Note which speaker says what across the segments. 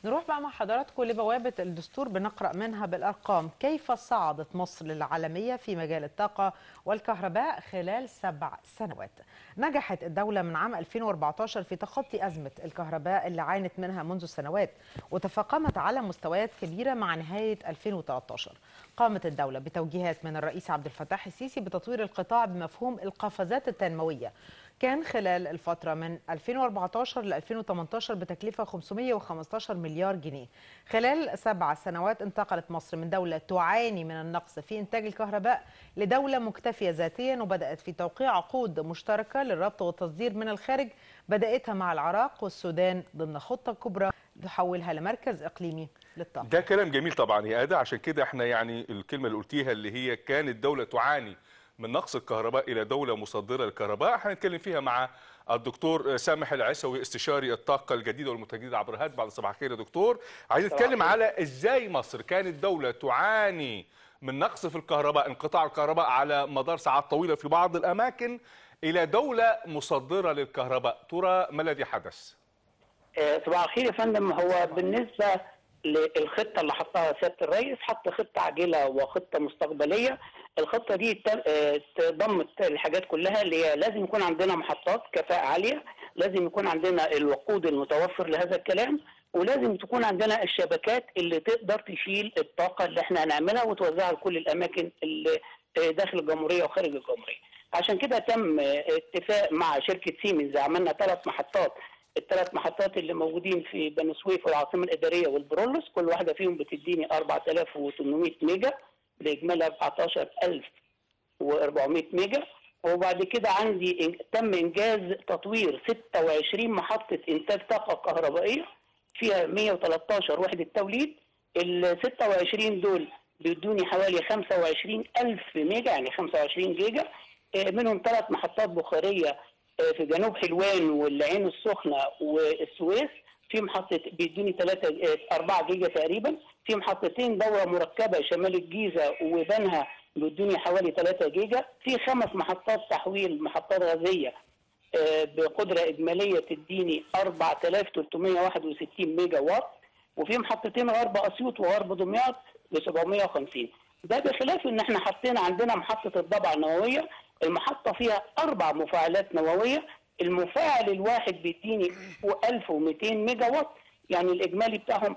Speaker 1: نروح بقى مع حضراتكم لبوابة الدستور بنقرأ منها بالأرقام كيف صعدت مصر للعالمية في مجال الطاقة والكهرباء خلال سبع سنوات نجحت الدولة من عام 2014 في تخطي أزمة الكهرباء اللي عانت منها منذ سنوات وتفاقمت على مستويات كبيرة مع نهاية 2013 قامت الدولة بتوجيهات من الرئيس عبد الفتاح السيسي بتطوير القطاع بمفهوم القفزات التنموية كان خلال الفترة من 2014 ل 2018 بتكلفة 515 مليار جنيه خلال سبع سنوات انتقلت مصر من دولة تعاني من النقص في إنتاج الكهرباء لدولة مكتفية ذاتيا وبدأت في توقيع عقود مشتركة للربط والتصدير من الخارج بدأتها مع العراق والسودان ضمن خطة كبرى تحولها لمركز إقليمي للطاقة
Speaker 2: ده كلام جميل طبعا يا ادى عشان كده احنا يعني الكلمه اللي قلتيها اللي هي كانت دوله تعاني من نقص الكهرباء الى دوله مصدره للكهرباء هنتكلم فيها مع الدكتور سامح العسوي استشاري الطاقه الجديده والمتجدده عبر الهاتف بعد صباح الخير يا دكتور عايز نتكلم على ازاي مصر كانت دوله تعاني من نقص في الكهرباء انقطاع الكهرباء على مدار ساعات طويله في بعض الاماكن الى دوله مصدره للكهرباء ترى ما الذي حدث
Speaker 3: آه، صباح الخير يا فندم هو بالنسبه للخطه اللي حطها سياده الرئيس حط خطه عاجله وخطه مستقبليه الخطه دي ت- آه، ضمت الحاجات كلها اللي هي لازم يكون عندنا محطات كفاءه عاليه لازم يكون عندنا الوقود المتوفر لهذا الكلام ولازم تكون عندنا الشبكات اللي تقدر تشيل الطاقه اللي احنا هنعملها وتوزعها لكل الاماكن اللي آه، داخل الجمهوريه وخارج الجمهوريه عشان كده تم آه، اتفاق مع شركه سيمنز عملنا ثلاث محطات الثلاث محطات اللي موجودين في بني سويف والعاصمه الاداريه والبرولوس كل واحده فيهم بتديني 4800 ميجا باجمالي 14400 ميجا وبعد كده عندي إن- تم انجاز تطوير 26 محطه انتاج طاقه كهربائيه فيها 113 وحده توليد ال 26 دول بيدوني حوالي 25 ألف ميجا يعني 25 جيجا آه، منهم ثلاث محطات بخارية آه، في جنوب حلوان والعين السخنة والسويس في محطة بيدوني 3 4 جيجا تقريبا في محطتين دورة مركبة شمال الجيزة وبنها بيدوني حوالي 3 جيجا في خمس محطات تحويل محطات غازية آه، بقدرة إجمالية تديني 4361 ميجا واط وفي محطتين غرب اسيوط وغرب دمياط ب 750 ده بخلاف ان احنا حطينا عندنا محطه الضبعه النوويه المحطه فيها اربع مفاعلات نوويه المفاعل الواحد بيديني 1200 ميجا واط يعني الاجمالي بتاعهم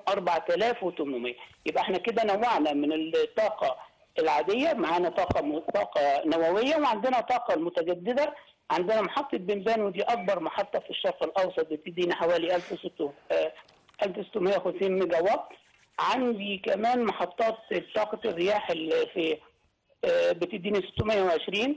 Speaker 3: 4800 يبقى احنا كده نوعنا من الطاقه العاديه معانا طاقه طاقه نوويه وعندنا طاقه متجدده عندنا محطه بنبان ودي اكبر محطه في الشرق الاوسط بتدينا حوالي 1600 آه، 1650 ميجا واط عندي كمان محطات طاقه الرياح اللي في آه، بتديني 620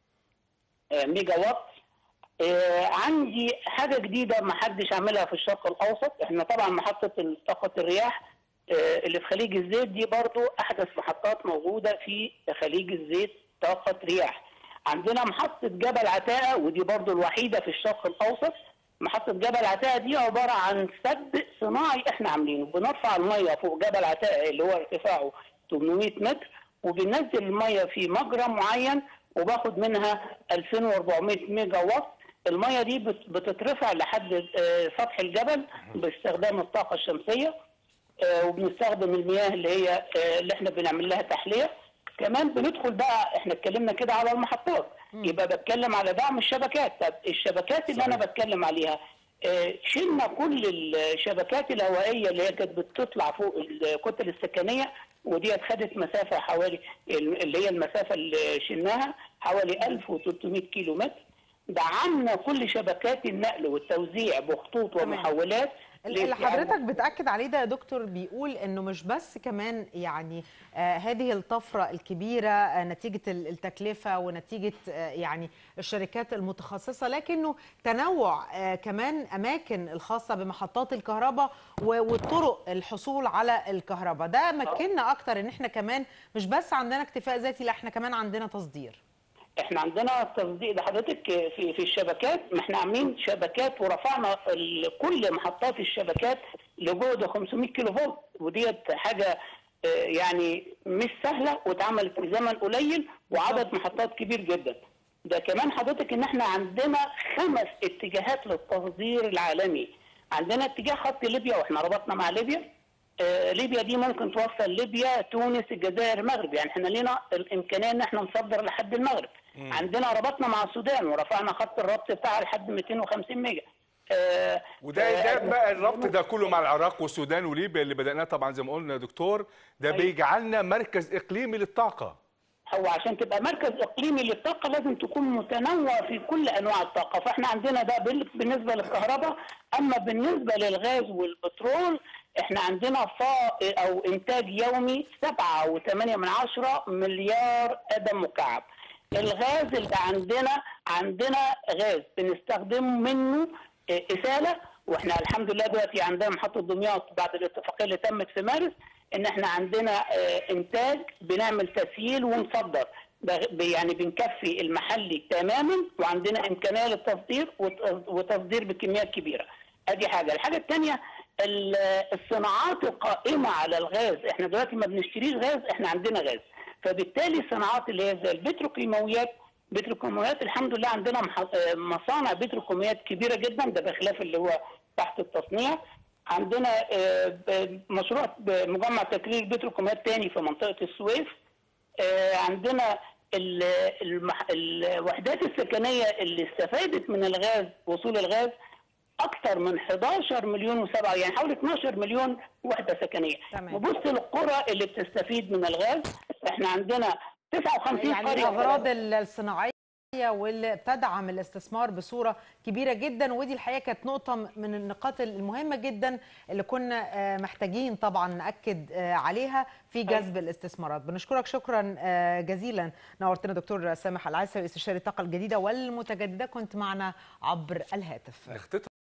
Speaker 3: آه، ميجا واط آه، عندي حاجه جديده ما حدش عاملها في الشرق الاوسط احنا طبعا محطه طاقه الرياح آه، اللي في خليج الزيت دي برضو احدث محطات موجوده في خليج الزيت طاقه رياح عندنا محطه جبل عتاقه ودي برضو الوحيده في الشرق الاوسط محطه جبل عتاقه دي عباره عن سد صناعي احنا عاملينه بنرفع الميه فوق جبل عتاقه اللي هو ارتفاعه 800 متر وبننزل الميه في مجرى معين وباخد منها 2400 ميجا واط الميه دي بت- بتترفع لحد آه، سطح الجبل باستخدام الطاقه الشمسيه آه، وبنستخدم المياه اللي هي آه، اللي احنا بنعمل لها تحليه كمان بندخل بقى احنا اتكلمنا كده على المحطات يبقى بتكلم على دعم الشبكات طب الشبكات اللي انا بتكلم عليها آه، شلنا كل الشبكات الهوائيه اللي هي كانت بتطلع فوق الكتل السكنيه ودي خدت مسافه حوالي اللي هي المسافه اللي شلناها حوالي 1300 كيلو متر دعمنا كل شبكات النقل والتوزيع بخطوط
Speaker 1: تمام.
Speaker 3: ومحولات
Speaker 1: اللي
Speaker 3: لإتيان-
Speaker 1: حضرتك بتأكد عليه ده يا دكتور بيقول انه مش بس كمان يعني آه هذه الطفرة الكبيرة آه نتيجة ال- التكلفة ونتيجة آه يعني الشركات المتخصصة لكنه تنوع آه كمان أماكن الخاصة بمحطات الكهرباء و- والطرق الحصول على الكهرباء ده مكننا أكتر إن احنا كمان مش بس عندنا اكتفاء ذاتي لا احنا كمان عندنا تصدير
Speaker 3: احنا عندنا تصديق ده حضرتك في في الشبكات ما احنا عاملين شبكات ورفعنا ال- كل محطات الشبكات لجهد 500 كيلو فولت وديت حاجه آه، يعني مش سهله واتعملت في زمن قليل وعدد محطات كبير جدا ده كمان حضرتك ان احنا عندنا خمس اتجاهات للتصدير العالمي عندنا اتجاه خط ليبيا واحنا ربطنا مع ليبيا آه، ليبيا دي ممكن توصل ليبيا تونس الجزائر المغرب يعني احنا لينا الامكانيه ان احنا نصدر لحد المغرب عندنا ربطنا مع السودان ورفعنا خط الربط بتاعها لحد 250 ميجا آه،
Speaker 2: وده
Speaker 3: آه،
Speaker 2: ده بقى الربط ده كله مع العراق والسودان وليبيا اللي بدأناه طبعا زي ما قلنا يا دكتور ده
Speaker 3: أيوة.
Speaker 2: بيجعلنا مركز اقليمي للطاقه
Speaker 3: هو عشان تبقى مركز اقليمي للطاقه لازم تكون متنوع في كل انواع الطاقه فاحنا عندنا ده بال- بالنسبه للكهرباء اما بالنسبه للغاز والبترول احنا عندنا فائض او انتاج يومي 7.8 من عشرة مليار قدم مكعب الغاز اللي عندنا عندنا غاز بنستخدم منه آه، إسالة واحنا الحمد لله دلوقتي عندنا محطة دمياط بعد الاتفاقية اللي تمت في مارس ان احنا عندنا آه، انتاج بنعمل تسييل ونصدر ده ب- يعني بنكفي المحلي تماما وعندنا امكانيه للتصدير وت- وتصدير بكميات كبيره ادي حاجه الحاجه الثانيه الصناعات القائمه على الغاز احنا دلوقتي ما بنشتريش غاز احنا عندنا غاز فبالتالي الصناعات اللي هي زي البتروكيماويات بتروكيماويات الحمد لله عندنا مح- آه، مصانع بتروكيماويات كبيره جدا ده بخلاف اللي هو تحت التصنيع عندنا آه، ب- مشروع ب- مجمع تكرير بتروكيماويات تاني في منطقه السويس آه، عندنا ال- المح... الوحدات السكنيه اللي استفادت من الغاز وصول الغاز اكثر من 11 مليون وسبعة يعني حوالي 12 مليون وحده سكنيه
Speaker 1: تمام.
Speaker 3: نبص للقرى اللي بتستفيد من الغاز احنا عندنا 59
Speaker 1: يعني
Speaker 3: قريه
Speaker 1: الاغراض الصناعيه واللي بتدعم الاستثمار بصوره كبيره جدا ودي الحقيقه كانت نقطه من النقاط المهمه جدا اللي كنا آه، محتاجين طبعا ناكد آه، عليها في جذب الاستثمارات بنشكرك شكرا آه، جزيلا نورتنا دكتور سامح العيسوي استشاري الطاقه الجديده والمتجدده كنت معنا عبر الهاتف
Speaker 2: نختتم